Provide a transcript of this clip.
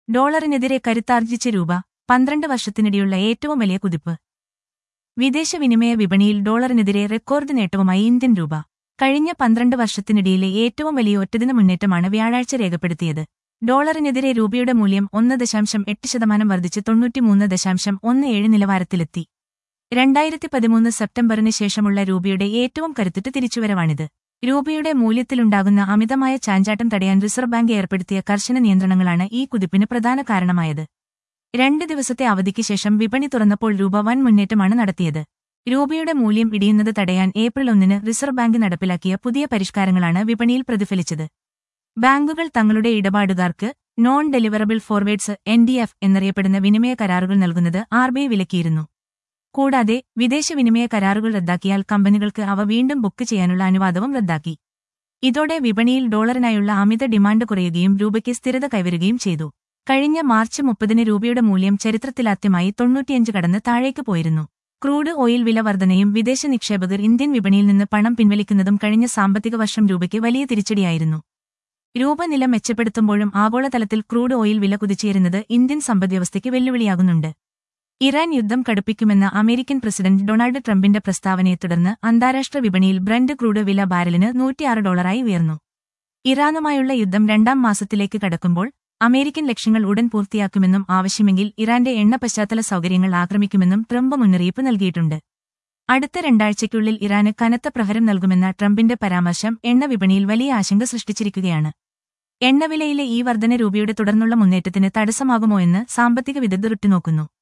ഡോളറിനെതിരെ കരുത്താർജിച്ച രൂപ പന്ത്രണ്ട് വർഷത്തിനിടെയുള്ള ഏറ്റവും വലിയ കുതിപ്പ് വിദേശ വിനിമയ വിപണിയിൽ ഡോളറിനെതിരെ റെക്കോർഡ് നേട്ടവുമായി ഇന്ത്യൻ രൂപ കഴിഞ്ഞ പന്ത്രണ്ട് വർഷത്തിനിടയിലെ ഏറ്റവും വലിയ ഒറ്റദിന മുന്നേറ്റമാണ് വ്യാഴാഴ്ച രേഖപ്പെടുത്തിയത് ഡോളറിനെതിരെ രൂപയുടെ മൂല്യം ഒന്ന് ദശാംശം എട്ട് ശതമാനം വർദ്ധിച്ച് തൊണ്ണൂറ്റിമൂന്ന് ദശാംശം ഒന്ന് ഏഴ് നിലവാരത്തിലെത്തി രണ്ടായിരത്തി പതിമൂന്ന് സെപ്റ്റംബറിന് ശേഷമുള്ള രൂപയുടെ ഏറ്റവും കരുത്തുറ്റ തിരിച്ചുവരവാണിത് രൂപയുടെ മൂല്യത്തിലുണ്ടാകുന്ന അമിതമായ ചാഞ്ചാട്ടം തടയാൻ റിസർവ് ബാങ്ക് ഏർപ്പെടുത്തിയ കർശന നിയന്ത്രണങ്ങളാണ് ഈ കുതിപ്പിന് പ്രധാന കാരണമായത് രണ്ട് ദിവസത്തെ അവധിക്ക് ശേഷം വിപണി തുറന്നപ്പോൾ രൂപ വൻ മുന്നേറ്റമാണ് നടത്തിയത് രൂപയുടെ മൂല്യം ഇടിയുന്നത് തടയാൻ ഏപ്രിൽ ഒന്നിന് റിസർവ് ബാങ്ക് നടപ്പിലാക്കിയ പുതിയ പരിഷ്കാരങ്ങളാണ് വിപണിയിൽ പ്രതിഫലിച്ചത് ബാങ്കുകൾ തങ്ങളുടെ ഇടപാടുകാർക്ക് non deliverable forwards N D F എന്നറിയപ്പെടുന്ന വിനിമയ കരാറുകൾ നൽകുന്നത് ആർ ബി ഐ വിലക്കിയിരുന്നു കൂടാതെ വിദേശ വിനിമയ കരാറുകൾ റദ്ദാക്കിയാൽ കമ്പനികൾക്ക് അവ വീണ്ടും ബുക്ക് ചെയ്യാനുള്ള അനുവാദവും റദ്ദാക്കി ഇതോടെ വിപണിയിൽ ഡോളറിനായുള്ള അമിത ഡിമാൻഡ് കുറയുകയും രൂപയ്ക്ക് സ്ഥിരത കൈവരുകയും ചെയ്തു കഴിഞ്ഞ മാർച്ച് മുപ്പതിന് രൂപയുടെ മൂല്യം ചരിത്രത്തിലാദ്യമായി തൊണ്ണൂറ്റിയഞ്ച് കടന്ന് താഴേക്ക് പോയിരുന്നു ക്രൂഡ് ഓയിൽ വില വർധനയും വിദേശ നിക്ഷേപകർ ഇന്ത്യൻ വിപണിയിൽ നിന്ന് പണം പിൻവലിക്കുന്നതും കഴിഞ്ഞ സാമ്പത്തിക വർഷം രൂപയ്ക്ക് വലിയ തിരിച്ചടിയായിരുന്നു രൂപ നില മെച്ചപ്പെടുത്തുമ്പോഴും ആഗോളതലത്തിൽ ക്രൂഡ് ഓയിൽ വില കുതിച്ചുയരുന്നത് ഇന്ത്യൻ സമ്പദ്വ്യവസ്ഥയ്ക്ക് വെല്ലുവിളിയാകുന്നുണ്ട് ഇറാൻ യുദ്ധം കടുപ്പിക്കുമെന്ന അമേരിക്കൻ പ്രസിഡന്റ് ഡൊണാൾഡ് ട്രംപിന്റെ പ്രസ്താവനയെ തുടർന്ന് അന്താരാഷ്ട്ര വിപണിയിൽ ബ്രണ്ട് ക്രൂഡ് വില ബാരലിന് നൂറ്റിയാറ് ഡോളറായി ഉയർന്നു ഇറാനുമായുള്ള യുദ്ധം രണ്ടാം മാസത്തിലേക്ക് കടക്കുമ്പോൾ അമേരിക്കൻ ലക്ഷ്യങ്ങൾ ഉടൻ പൂർത്തിയാക്കുമെന്നും ആവശ്യമെങ്കിൽ ഇറാന്റെ എണ്ണ പശ്ചാത്തല സൗകര്യങ്ങൾ ആക്രമിക്കുമെന്നും ട്രംപ് മുന്നറിയിപ്പ് നൽകിയിട്ടുണ്ട് അടുത്ത രണ്ടാഴ്ചയ്ക്കുള്ളിൽ ഇറാന് കനത്ത പ്രഹരം നൽകുമെന്ന ട്രംപിന്റെ പരാമർശം എണ്ണ വിപണിയിൽ വലിയ ആശങ്ക സൃഷ്ടിച്ചിരിക്കുകയാണ് എണ്ണവിലയിലെ ഈ വർധന രൂപയുടെ തുടർന്നുള്ള മുന്നേറ്റത്തിന് തടസ്സമാകുമോ എന്ന് സാമ്പത്തിക വിദഗ്ധർ ഉറ്റുനോക്കുന്നു